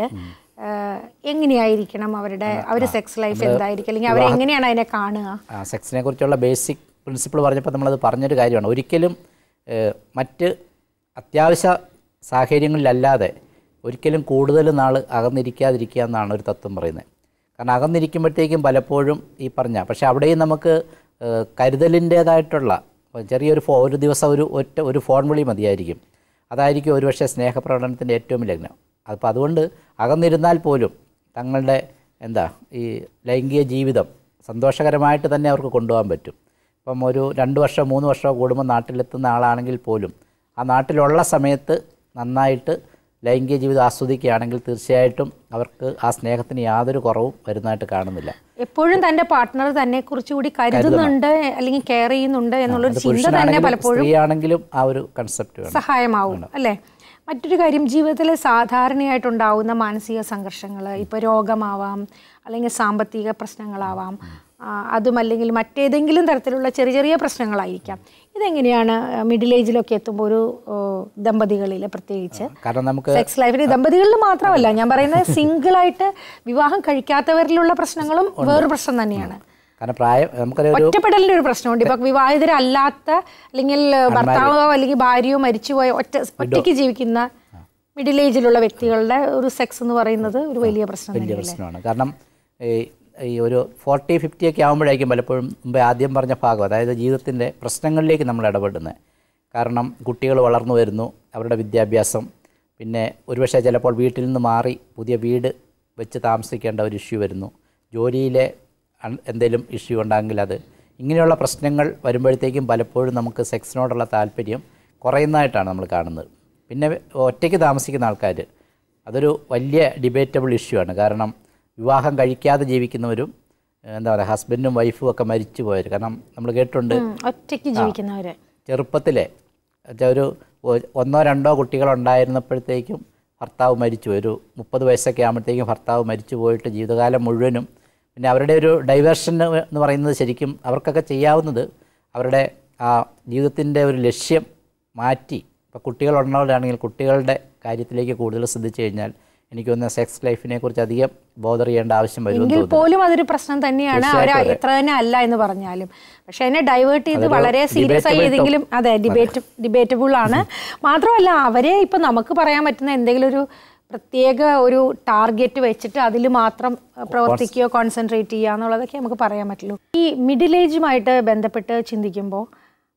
എങ്ങനെയായിരിക്കണം അവരുടെ അവർ സെക്സ് ലൈഫ് എന്തായിരിക്കും അല്ലെങ്കിൽ അവരെങ്ങനെയാണ് അതിനെ കാണുക ആ സെക്സിനെ കുറിച്ചുള്ള ബേസിക് പ്രിൻസിപ്പിൾ പറഞ്ഞപ്പോൾ നമ്മളത് പറഞ്ഞൊരു കാര്യമാണ് ഒരിക്കലും ഏഹ്, മറ്റ് അത്യാവശ്യ സാഹചര്യങ്ങളിലല്ലാതെ ഒരിക്കലും കൂടുതൽ നാൾ അകന്നിരിക്കാതിരിക്കുക എന്നാണ് ഒരു തത്വം പറയുന്നത് കാരണം അകന്നിരിക്കുമ്പോഴത്തേക്കും പലപ്പോഴും ഈ പറഞ്ഞ പക്ഷേ അവിടെയും നമുക്ക് ഏഹ്, കരുതലിൻ്റേതായിട്ടുള്ള ഇപ്പം ചെറിയൊരു ഫോ ഒരു ദിവസം ഒരു ഒറ്റ ഒരു ഫോൺ വിളി മതിയായിരിക്കും അതായിരിക്കും ഒരുപക്ഷെ സ്നേഹപ്രകടനത്തിൻ്റെ ഏറ്റവും ലഗ്നം അപ്പോൾ അതുകൊണ്ട് അകന്നിരുന്നാൽ പോലും തങ്ങളുടെ എന്താ ഈ ലൈംഗിക ജീവിതം സന്തോഷകരമായിട്ട് തന്നെ അവർക്ക് കൊണ്ടുപോകാൻ പറ്റും ഇപ്പം ഒരു രണ്ട് വർഷം മൂന്ന് വർഷം കൂടുമ്പോൾ നാട്ടിലെത്തുന്ന ആളാണെങ്കിൽ പോലും ആ നാട്ടിലുള്ള സമയത്ത് നന്നായിട്ട് ലൈംഗിക ജീവിതം ആസ്വദിക്കുകയാണെങ്കിൽ തീർച്ചയായിട്ടും അവർക്ക് ആ സ്നേഹത്തിന് യാതൊരു കുറവും വരുന്നതായിട്ട് കാണുന്നില്ല എപ്പോഴും തന്റെ പാർട്ട്ണർ തന്നെ കുറച്ചുകൂടി കരുതുന്നുണ്ട് അല്ലെങ്കിൽ കെയർ ചെയ്യുന്നുണ്ട് എന്നുള്ളൊരു ചിന്ത തന്നെ പുരുഷനാണെങ്കിലും പലപ്പോഴും സ്ത്രീയാണെങ്കിലും ആ ഒരു കൺസെപ്റ്റ് വേണം സഹായമാവും അല്ലേ മറ്റൊരു കാര്യം ജീവിതത്തിൽ സാധാരണയായിട്ടുണ്ടാവുന്ന മാനസിക സംഘർഷങ്ങൾ ഇപ്പോൾ രോഗമാവാം അല്ലെങ്കിൽ സാമ്പത്തിക പ്രശ്നങ്ങളാവാം ആ, അതും അല്ലെങ്കിൽ മറ്റേതെങ്കിലും തരത്തിലുള്ള ചെറിയ ചെറിയ പ്രശ്നങ്ങളായിരിക്കാം ഇതെങ്ങനെയാണ് മിഡിൽ ഏജിലൊക്കെ എത്തുമ്പോൾ ഒരു ദമ്പതികളിൽ പ്രത്യേകിച്ച് കാരണം നമുക്ക് സെക്സ് ലൈഫിൽ ദമ്പതികളിൽ മാത്രമല്ല ഞാൻ പറയുന്നത് സിംഗിൾ ആയിട്ട് വിവാഹം കഴിക്കാത്തവരിലുള്ള പ്രശ്നങ്ങളും വേറൊരു പ്രശ്നം തന്നെയാണ് കാരണം പ്രായം നമുക്കറിയാം ഒരു ഒറ്റപ്പെടലിന്റെ ഒരു പ്രശ്നമുണ്ട് ഇപ്പൊ വിവാഹിതരല്ലാത്ത അല്ലെങ്കിൽ ഭർത്താവോ അല്ലെങ്കിൽ ഭാര്യയോ മരിച്ചുപോയ ഒറ്റ ഒറ്റയ്ക്ക് ജീവിക്കുന്ന മിഡിൽ ഏജിലുള്ള വ്യക്തികളുടെ ഒരു സെക്സ് എന്ന് പറയുന്നത് ഒരു വലിയ പ്രശ്നം വലിയ തന്നെയല്ലേ പ്രശ്നമാണ് കാരണം ഈ ഈ ഒരു ഫോർട്ടി ഫിഫ്റ്റി ഒക്കെ ആകുമ്പോഴായിരിക്കും പലപ്പോഴും മുമ്പേ ആദ്യം പറഞ്ഞ ഭാഗം അതായത് ജീവിതത്തിൻ്റെ പ്രശ്നങ്ങളിലേക്ക് നമ്മൾ ഇടപെടുന്നത് കാരണം കുട്ടികൾ വളർന്നു വരുന്നു അവരുടെ വിദ്യാഭ്യാസം പിന്നെ ഒരുപക്ഷെ ചിലപ്പോൾ വീട്ടിൽ നിന്ന് മാറി പുതിയ വീട് വെച്ച് താമസിക്കേണ്ട ഒരു ഇഷ്യൂ വരുന്നു ജോലിയിലെ അൺ- എന്തെങ്കിലും ഇഷ്യൂ ഉണ്ടെങ്കിൽ അത് ഇങ്ങനെയുള്ള പ്രശ്നങ്ങൾ വരുമ്പോഴത്തേക്കും പലപ്പോഴും നമുക്ക് സെക്സിനോടുള്ള താല്പര്യം കുറയുന്നതായിട്ടാണ് നമ്മൾ കാണുന്നത് പിന്നെ ഒറ്റയ്ക്ക് താമസിക്കുന്ന ആൾക്കാർ അതൊരു വലിയ ഡിബേറ്റബിൾ ഇഷ്യൂ ആണ് കാരണം വിവാഹം കഴിക്കാതെ ജീവിക്കുന്നവരും ഏഹ് എന്താ പറയുക ഹസ്ബൻഡും വൈഫും ഒക്കെ മരിച്ചു പോയവർ കാരണം നമ്മൾ കേട്ടിട്ടുണ്ട് ഉം, ഒറ്റയ്ക്ക് ജീവിക്കുന്നവര് ചെറുപ്പത്തിലെ എന്നുവെച്ചാൽ ഒരു ഒ- ഒന്നോ രണ്ടോ കുട്ടികളുണ്ടായിരുന്നപ്പോഴത്തേക്കും ഭർത്താവ് മരിച്ചു ഒരു മുപ്പത് വയസ്സൊക്കെ ആകുമ്പോഴത്തേക്കും ഭർത്താവ് മരിച്ചു പോയിട്ട് ജീവിതകാലം മുഴുവനും പിന്നെ അവരുടെ ഒരു ഡൈവേർഷൻ എന്ന് പറയുന്നത് ശരിക്കും അവർക്കൊക്കെ ചെയ്യാവുന്നത് അവരുടെ ആ ജീവിതത്തിൻ്റെ ഒരു ലക്ഷ്യം മാറ്റി ഇപ്പോൾ കുട്ടികളുള്ളവരാണെങ്കിൽ കുട്ടികളുടെ കാര്യത്തിലേക്ക് കൂടുതൽ ശ്രദ്ധിച്ചു കഴിഞ്ഞാൽ എനിക്ക് തോന്നുന്ന സെക്സ് ലൈഫിനെ കുറിച്ച് അധികം ബോധർ ചെയ്യേണ്ട ആവശ്യം വരുമെന്ന് എങ്കിൽ തോന്നുന്നു പോലും അതൊരു പ്രശ്നം തന്നെയാണ് അവർ എത്ര തന്നെ അല്ല എന്ന് പറഞ്ഞാലും പക്ഷെ അതിനെ ഡൈവേർട്ട് ചെയ്ത് വളരെ സീരിയസ് ആയി debatable ഏതെങ്കിലും അതെ ഡിബേറ്റ് ഡിബേറ്റബിൾ ആണ് മാത്രമല്ല അവരെ ഇപ്പൊ നമുക്ക് പറയാൻ പറ്റുന്ന എന്തെങ്കിലും ഒരു പ്രത്യേക ഒരു ടാർഗറ്റ് വെച്ചിട്ട് അതിൽ മാത്രം പ്രവർത്തിക്കുകയോ കോൺസെൻട്രേറ്റ് ചെയ്യുക എന്നുള്ളതൊക്കെ നമുക്ക് പറയാൻ പറ്റുള്ളൂ ഈ മിഡിൽ ഏജുമായിട്ട് ബന്ധപ്പെട്ട് ചിന്തിക്കുമ്പോൾ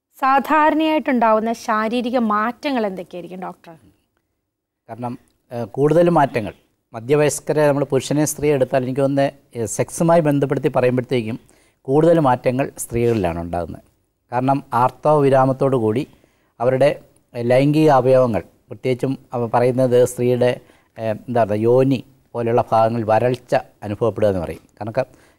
സാധാരണയായിട്ടുണ്ടാവുന്ന ശാരീരിക മാറ്റങ്ങൾ എന്തൊക്കെയായിരിക്കും ഡോക്ടർ കാരണം ഏഹ്, കൂടുതൽ മാറ്റങ്ങൾ മധ്യവയസ്കരെ നമ്മൾ പുരുഷനെ സ്ത്രീ എടുത്താൽ എനിക്ക് തോന്നുന്നത് സെക്സുമായി ബന്ധപ്പെടുത്തി പറയുമ്പോഴത്തേക്കും കൂടുതൽ മാറ്റങ്ങൾ സ്ത്രീകളിലാണ് ഉണ്ടാകുന്നത് കാരണം ആർത്തവ വിരാമത്തോടു കൂടി അവരുടെ ലൈംഗിക അവയവങ്ങൾ പ്രത്യേകിച്ചും അവ പറയുന്നത് സ്ത്രീയുടെ ഏഹ്, എന്താ പറയുക യോനി പോലെയുള്ള ഭാഗങ്ങളിൽ വരൾച്ച അനുഭവപ്പെടുക എന്ന് പറയും കാരണം ക-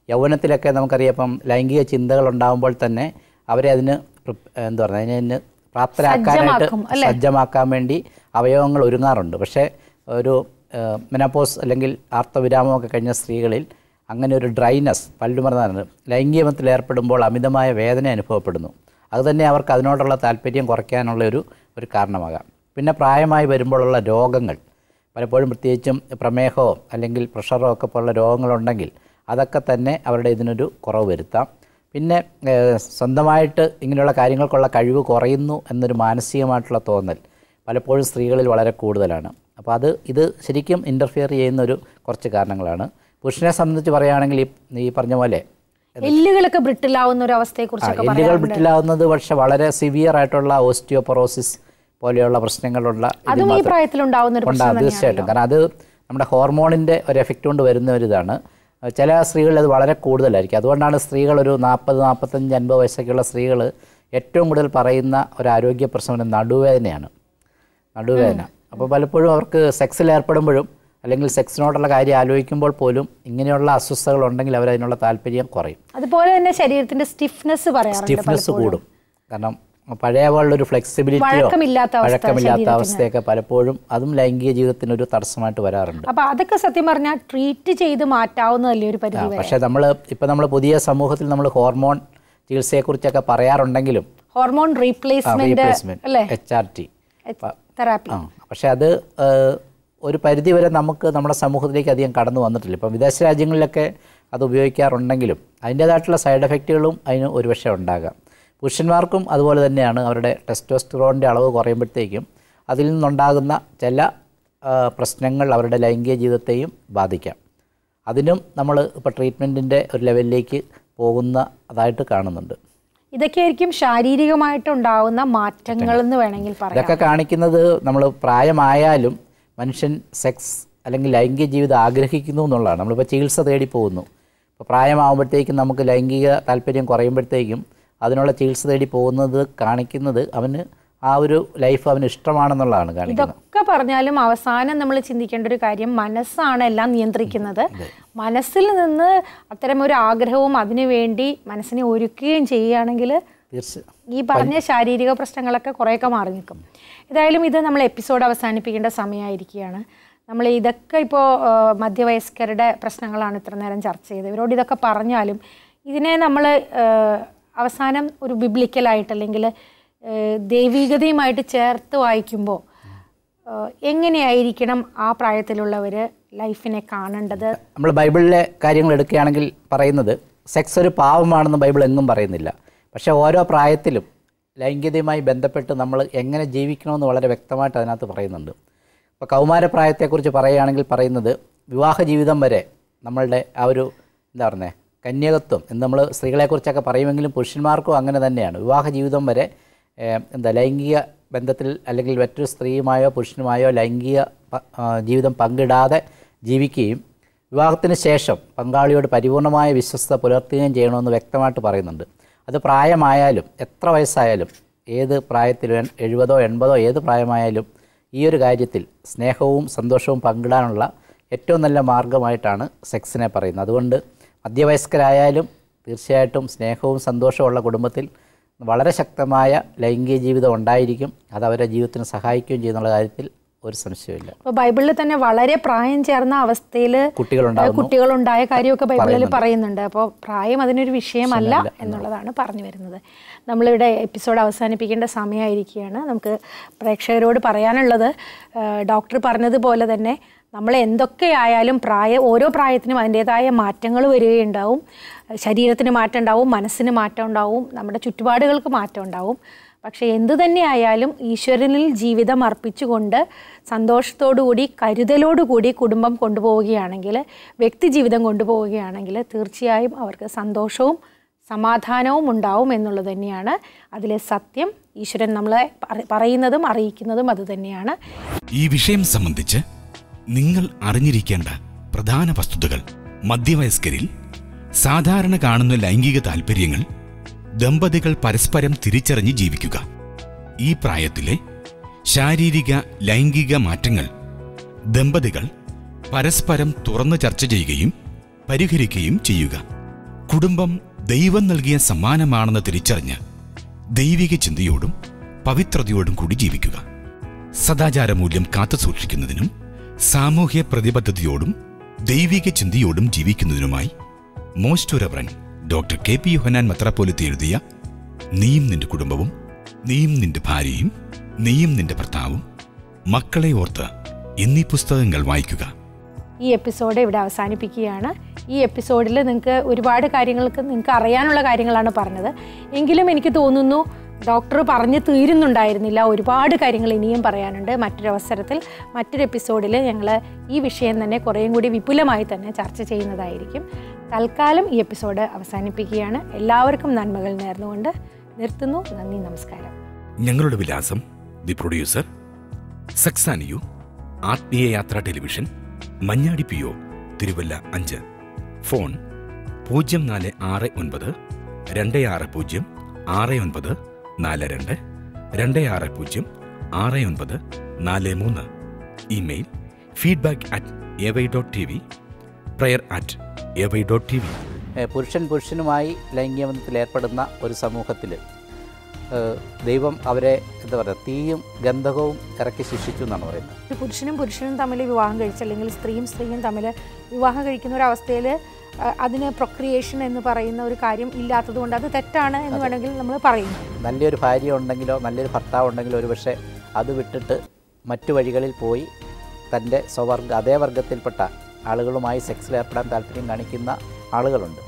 യൗവനത്തിലൊക്കെ നമുക്കറിയാം ഇപ്പം ലൈംഗിക ചിന്തകൾ ഉണ്ടാകുമ്പോൾ തന്നെ അവരെ അതിന് പ്രിപ്- എന്താ പറയുക അതിന് പ്രാപ്തരാക്കാനായിട്ട് സജ്ജമാക്കും, സജ്ജമാക്കാൻ വേണ്ടി അവയവങ്ങൾ ഒരുങ്ങാറുണ്ട് പക്ഷേ ഒരു മെനപ്പോസ് അല്ലെങ്കിൽ ആർത്തവിരാമമൊക്കെ കഴിഞ്ഞ സ്ത്രീകളിൽ അങ്ങനെ ഒരു ഡ്രൈനസ് പല്ലുമറന്നാണ് ലൈംഗികമത്തിൽ ഏർപ്പെടുമ്പോൾ അമിതമായ വേദന അനുഭവപ്പെടുന്നു അതുതന്നെ അവർക്ക് അതിനോടുള്ള താല്പര്യം കുറയ്ക്കാനുള്ള ഒരു ഒരു കാരണമാകാം പിന്നെ പ്രായമായി വരുമ്പോഴുള്ള രോഗങ്ങൾ പലപ്പോഴും പ്രത്യേകിച്ചും പ്രമേഹമോ അല്ലെങ്കിൽ പ്രഷറോ ഒക്കെ പോലുള്ള രോഗങ്ങളുണ്ടെങ്കിൽ അതൊക്കെ തന്നെ അവരുടെ ഇതിനൊരു കുറവ് വരുത്താം പിന്നെ ഏഹ്, സ്വന്തമായിട്ട് ഇങ്ങനെയുള്ള കാര്യങ്ങൾക്കുള്ള കഴിവ് കുറയുന്നു എന്നൊരു മാനസികമായിട്ടുള്ള തോന്നൽ പലപ്പോഴും സ്ത്രീകളിൽ വളരെ കൂടുതലാണ് അപ്പോൾ അത് ഇത് ശരിക്കും ഇൻ്റർഫിയർ ചെയ്യുന്ന ഒരു കുറച്ച് കാരണങ്ങളാണ് പുരുഷനെ സംബന്ധിച്ച് പറയുകയാണെങ്കിൽ ഈ ഈ പറഞ്ഞ പോലെ എല്ലുകളൊക്കെ ബ്രിട്ടിലാവുന്ന ഒരു അവസ്ഥയെക്കുറിച്ചൊക്കെ എല്ലുകൾ പറയാറുണ്ട് വിട്ടിലാവുന്നത് പക്ഷെ വളരെ സിവിയർ ആയിട്ടുള്ള ഓസ്റ്റിയോപൊറോസിസ് പോലെയുള്ള പ്രശ്നങ്ങളുള്ള ഇതിൽ അതും ഈ മാത്രം- പ്രായത്തിലുണ്ടാവുന്ന ഒരു പ്രശ്നം ഉണ്ടാകും തീർച്ചയായിട്ടും കാരണം അത് നമ്മുടെ ഹോർമോണിൻ്റെ ഒരു എഫക്റ്റ് കൊണ്ട് വരുന്ന ഒരു ഇതാണ് ചില സ്ത്രീകളിൽ അത് വളരെ കൂടുതലായിരിക്കും അതുകൊണ്ടാണ് സ്ത്രീകൾ ഒരു നാൽപ്പത് നാൽപ്പത്തഞ്ച് അൻപത് വയസ്സൊക്കെയുള്ള സ്ത്രീകൾ ഏറ്റവും കൂടുതൽ പറയുന്ന ഒരു ആരോഗ്യ പ്രശ്നം നടുവേദനയാണ് നടുവേദന അപ്പോൾ പലപ്പോഴും അവർക്ക് സെക്സിൽ ഏർപ്പെടുമ്പോഴും അല്ലെങ്കിൽ സെക്സിനോടുള്ള കാര്യം ആലോചിക്കുമ്പോൾ പോലും ഇങ്ങനെയുള്ള അസ്വസ്ഥതകൾ ഉണ്ടെങ്കിൽ അവർ അതിനുള്ള താല്പര്യം കുറയും അതുപോലെ തന്നെ ശരീരത്തിന്റെ സ്റ്റിഫ്നെസ് പറയാറുണ്ട് സ്റ്റിഫ്നെസ് കൂടും കാരണം പഴയ പോലുള്ളൊരു ഫ്ലെക്സിബിലിറ്റിയോ വഴക്കമില്ലാത്ത അവസ്ഥ വഴക്കമില്ലാത്ത അവസ്ഥയൊക്കെ പലപ്പോഴും അതും ലൈംഗിക ജീവിതത്തിന് ഒരു തടസ്സമായിട്ട് വരാറുണ്ട് അപ്പൊ അതൊക്കെ സത്യം പറഞ്ഞാൽ ട്രീറ്റ് ചെയ്ത് മാറ്റാവുന്നതല്ലേ ഒരു പരിധി വരെ പക്ഷേ നമ്മൾ ഇപ്പം നമ്മൾ പുതിയ സമൂഹത്തിൽ നമ്മൾ ഹോർമോൺ ചികിത്സയെക്കുറിച്ചൊക്കെ പറയാറുണ്ടെങ്കിലും ഹോർമോൺ റീപ്ലേസ്മെന്റ് റീപ്ലേസ്മെന്റ് അല്ലേ എച്ച് ആർ ടി തെറാപ്പി ആ പക്ഷേ അത് ഏഹ്, ഒരു പരിധി വരെ നമുക്ക് നമ്മുടെ സമൂഹത്തിലേക്ക് അധികം കടന്നു വന്നിട്ടില്ല ഇപ്പം വിദേശ രാജ്യങ്ങളിലൊക്കെ അത് ഉപയോഗിക്കാറുണ്ടെങ്കിലും അതിൻ്റേതായിട്ടുള്ള സൈഡ് എഫക്റ്റുകളും അതിന് ഒരുപക്ഷെ ഉണ്ടാകാം പുരുഷന്മാർക്കും അതുപോലെ തന്നെയാണ് അവരുടെ ടെസ്റ്റോസ്റ്റിറോണിൻ്റെ അളവ് കുറയുമ്പോഴത്തേക്കും അതിൽ നിന്നുണ്ടാകുന്ന ചില ആ, പ്രശ്നങ്ങൾ അവരുടെ ലൈംഗിക ജീവിതത്തെയും ബാധിക്കാം അതിനും നമ്മൾ ഇപ്പോൾ ട്രീറ്റ്മെൻറ്റിൻ്റെ ഒരു ലെവലിലേക്ക് പോകുന്ന അതായിട്ട് കാണുന്നുണ്ട് ഇതൊക്കെയായിരിക്കും ശാരീരികമായിട്ട് ഉണ്ടാവുന്ന മാറ്റങ്ങൾ എന്ന് വേണമെങ്കിൽ പറയാം ഇതൊക്കെ കാണിക്കുന്നത് നമ്മൾ പ്രായമായാലും മനുഷ്യൻ സെക്സ് അല്ലെങ്കിൽ ലൈംഗിക ജീവിതം ആഗ്രഹിക്കുന്നു എന്നുള്ളതാണ് നമ്മളിപ്പോൾ ചികിത്സ തേടി പോകുന്നു ഇപ്പോൾ പ്രായമാകുമ്പോഴത്തേക്കും നമുക്ക് ലൈംഗിക താല്പര്യം കുറയുമ്പോഴത്തേക്കും അതിനുള്ള ചികിത്സ തേടി പോകുന്നത് കാണിക്കുന്നത് അവന് ആ ഒരു ലൈഫ് അവന് ഇഷ്ടമാണെന്നുള്ളതാണ് കാണിക്കുന്നത് ഇതൊക്കെ പറഞ്ഞാലും അവസാനം നമ്മൾ ചിന്തിക്കേണ്ട ഒരു കാര്യം മനസ്സാണ് എല്ലാം നിയന്ത്രിക്കുന്നത് മനസ്സിൽ നിന്ന് അത്തരം ഒരു ആഗ്രഹവും അതിനു വേണ്ടി മനസ്സിനെ ഒരുക്കുകയും ചെയ്യുകയാണെങ്കിൽ തീർച്ച ഈ പറഞ്ഞ ശാരീരിക പ്രശ്നങ്ങളൊക്കെ കുറേയൊക്കെ മാറി നിൽക്കും ഏതായാലും ഇത് നമ്മൾ എപ്പിസോഡ് അവസാനിപ്പിക്കേണ്ട സമയമായിരിക്കുകയാണ് നമ്മൾ ഇതൊക്കെ ഇപ്പോൾ മധ്യവയസ്കരുടെ പ്രശ്നങ്ങളാണ് ഇത്ര നേരം ചർച്ച ചെയ്തത് ഇവരോട് ഇതൊക്കെ പറഞ്ഞാലും ഇതിനെ നമ്മൾ അവസാനം ഒരു ബിബ്ലിക്കലായിട്ട് അല്ലെങ്കിൽ ദൈവികതയുമായിട്ട് ചേർത്ത് വായിക്കുമ്പോൾ എങ്ങനെയായിരിക്കണം ആ പ്രായത്തിലുള്ളവർ ലൈഫിനെ കാണേണ്ടത് നമ്മൾ ബൈബിളിലെ കാര്യങ്ങൾ എടുക്കുകയാണെങ്കിൽ പറയുന്നത് സെക്സ് ഒരു പാവമാണെന്ന് ബൈബിൾ എങ്ങും പറയുന്നില്ല പക്ഷേ ഓരോ പ്രായത്തിലും ലൈംഗികതയുമായി ബന്ധപ്പെട്ട് നമ്മൾ എങ്ങനെ ജീവിക്കണമെന്ന് വളരെ വ്യക്തമായിട്ട് അതിനകത്ത് പറയുന്നുണ്ട് ഇപ്പോൾ കൗമാരപ്രായത്തെക്കുറിച്ച് പറയുകയാണെങ്കിൽ പറയുന്നത് വിവാഹ ജീവിതം വരെ നമ്മളുടെ ആ ഒരു എന്താ പറയുന്നത് കന്യകത്വം എന്ന് നമ്മൾ സ്ത്രീകളെക്കുറിച്ചൊക്കെ പറയുമെങ്കിലും പുരുഷന്മാർക്കും അങ്ങനെ തന്നെയാണ് വിവാഹ ജീവിതം വരെ ഏഹ്, എന്താ ലൈംഗിക ബന്ധത്തിൽ അല്ലെങ്കിൽ മറ്റൊരു സ്ത്രീയുമായോ പുരുഷനുമായോ ലൈംഗിക പ- ആ, ജീവിതം പങ്കിടാതെ ജീവിക്കുകയും വിവാഹത്തിന് ശേഷം പങ്കാളിയോട് പരിപൂർണമായ വിശ്വസ്തത പുലർത്തുകയും ചെയ്യണമെന്ന് വ്യക്തമായിട്ട് പറയുന്നുണ്ട് അത് പ്രായമായാലും എത്ര വയസ്സായാലും ഏത് പ്രായത്തിലും എഴുപതോ എൺപതോ ഏത് പ്രായമായാലും ഈ ഒരു കാര്യത്തിൽ സ്നേഹവും സന്തോഷവും പങ്കിടാനുള്ള ഏറ്റവും നല്ല മാർഗമായിട്ടാണ് സെക്സിനെ പറയുന്നത് അതുകൊണ്ട് മധ്യവയസ്കരായാലും തീർച്ചയായിട്ടും സ്നേഹവും സന്തോഷവും ഉള്ള കുടുംബത്തിൽ വളരെ ശക്തമായ ലൈംഗിക ജീവിതം ഉണ്ടായിരിക്കും അത് അവരുടെ ജീവിതത്തിന് സഹായിക്കുകയും ചെയ്യുന്നുള്ള കാര്യത്തിൽ ഒരു സംശയമില്ല ഇപ്പോൾ ബൈബിളിൽ തന്നെ വളരെ പ്രായം ചേർന്ന അവസ്ഥയിൽ കുട്ടികളുണ്ടാകുന്നു കുട്ടികളുണ്ടായ കാര്യമൊക്കെ ബൈബിളിൽ പറയുന്നുണ്ട് അപ്പോൾ പ്രായം അതിനൊരു വിഷയമല്ല എന്നുള്ളതാണ് പറഞ്ഞു വരുന്നത് നമ്മളിവിടെ എപ്പിസോഡ് അവസാനിപ്പിക്കേണ്ട സമയമായിരിക്കുകയാണ് നമുക്ക് പ്രേക്ഷകരോട് പറയാനുള്ളത് ആ, ഡോക്ടർ പറഞ്ഞതുപോലെ തന്നെ നമ്മൾ എന്തൊക്കെയായാലും പ്രായ ഓരോ പ്രായത്തിനും അതിൻ്റേതായ മാറ്റങ്ങൾ വരികയുണ്ടാവും ശരീരത്തിന് മാറ്റം ഉണ്ടാവും മനസ്സിന് മാറ്റം ഉണ്ടാവും നമ്മുടെ ചുറ്റുപാടുകൾക്ക് മാറ്റം ഉണ്ടാവും പക്ഷേ എന്തു തന്നെയായാലും ഈശ്വരനിൽ ജീവിതം അർപ്പിച്ചുകൊണ്ട് സന്തോഷത്തോടുകൂടി കരുതലോടുകൂടി കുടുംബം കൊണ്ടുപോവുകയാണെങ്കിൽ വ്യക്തി ജീവിതം കൊണ്ടുപോവുകയാണെങ്കിൽ തീർച്ചയായും അവർക്ക് സന്തോഷവും സമാധാനവും ഉണ്ടാവും എന്നുള്ളത് തന്നെയാണ് അതിലെ സത്യം ഈശ്വരൻ നമ്മളെ പറ- പറയുന്നതും അറിയിക്കുന്നതും അത് തന്നെയാണ് ഈ വിഷയം സംബന്ധിച്ച് നിങ്ങൾ അറിഞ്ഞിരിക്കേണ്ട പ്രധാന വസ്തുതകൾ മധ്യവയസ്കരിൽ സാധാരണ കാണുന്ന ലൈംഗിക താൽപ്പര്യങ്ങൾ ദമ്പതികൾ പരസ്പരം തിരിച്ചറിഞ്ഞ് ജീവിക്കുക ഈ പ്രായത്തിലെ ശാരീരിക ലൈംഗിക മാറ്റങ്ങൾ ദമ്പതികൾ പരസ്പരം തുറന്നു ചർച്ച ചെയ്യുകയും പരിഹരിക്കുകയും ചെയ്യുക കുടുംബം ദൈവം നൽകിയ സമ്മാനമാണെന്ന് തിരിച്ചറിഞ്ഞ് ദൈവിക ചിന്തയോടും പവിത്രതയോടും കൂടി ജീവിക്കുക സദാചാരമൂല്യം കാത്തുസൂക്ഷിക്കുന്നതിനും സാമൂഹ്യ പ്രതിബദ്ധതയോടും ദൈവിക ചിന്തയോടും ജീവിക്കുന്നതിനുമായി most reverend doctor K P Yohannan മത്രാപ്പോലത്ത് എഴുതിയ നീയും നിന്റെ കുടുംബവും നീയും നിന്റെ ഭാര്യയും നീയും നിന്റെ ഭർത്താവും മക്കളെ ഓർത്ത് എന്നീ പുസ്തകങ്ങൾ വായിക്കുക ഈ എപ്പിസോഡ് ഇവിടെ അവസാനിപ്പിക്കുകയാണ് ഈ എപ്പിസോഡിൽ നിങ്ങൾക്ക് ഒരുപാട് കാര്യങ്ങൾക്ക് നിങ്ങൾക്ക് അറിയാനുള്ള കാര്യങ്ങളാണ് പറഞ്ഞത് എങ്കിലും എനിക്ക് തോന്നുന്നു ഡോക്ടർ പറഞ്ഞു തീരുന്നുണ്ടായിരുന്നില്ല ഒരുപാട് കാര്യങ്ങൾ ഇനിയും പറയാനുണ്ട് മറ്റൊരവസരത്തിൽ മറ്റൊരു എപ്പിസോഡിൽ ഞങ്ങൾ ഈ വിഷയം തന്നെ കുറേയും കൂടി വിപുലമായി തന്നെ ചർച്ച ചെയ്യുന്നതായിരിക്കും തൽക്കാലം ഈ എപ്പിസോഡ് അവസാനിപ്പിക്കുകയാണ് എല്ലാവർക്കും നന്മകൾ നേർന്നുകൊണ്ട് നിർത്തുന്നു നന്ദി നമസ്കാരം ഞങ്ങളുടെ വിലാസം ദി പ്രൊഡ്യൂസർ സക്സാനിയു ആത്മീയ യാത്രാ television Manjadi P O Thiruvalla അഞ്ച് ഫോൺ പൂജ്യം നാല് ആറ് ഒൻപത് രണ്ട് ആറ് പൂജ്യം ആറ് ഒൻപത് നാല് രണ്ട് രണ്ട് ആറ് പൂജ്യം ആറ് ഒൻപത് നാല് മൂന്ന് email feedback at A Y dot T V prayer at A Y dot T V ഏഹ് പുരുഷൻ പുരുഷനുമായി ലൈംഗികബന്ധത്തിൽ ഏർപ്പെടുന്ന ഒരു സമൂഹത്തിൽ ദൈവം അവരെ എന്താ പറയുക തീയും ഗന്ധകവും ഇറക്കി ശിക്ഷിച്ചു എന്നാണ് പറയുന്നത് ഒരു പുരുഷനും പുരുഷനും തമ്മിൽ വിവാഹം കഴിച്ച് അല്ലെങ്കിൽ സ്ത്രീയും സ്ത്രീയും തമ്മിൽ വിവാഹം കഴിക്കുന്ന ഒരു അവസ്ഥയിൽ അതിന് പ്രൊക്രിയേഷൻ എന്ന് പറയുന്ന ഒരു കാര്യം ഇല്ലാത്തത് കൊണ്ട് അത് തെറ്റാണ് എന്ന് വേണമെങ്കിൽ നമ്മൾ പറയും നല്ലൊരു ഭാര്യ ഉണ്ടെങ്കിലോ നല്ലൊരു ഭർത്താവ് ഉണ്ടെങ്കിലോ ഒരു പക്ഷേ അത് വിട്ടിട്ട് മറ്റു വഴികളിൽ പോയി തൻ്റെ സ്വവർഗ അതേ വർഗത്തിൽപ്പെട്ട ആളുകളുമായി സെക്സിൽ ഏർപ്പെടാൻ താല്പര്യം കാണിക്കുന്ന ആളുകളുണ്ട്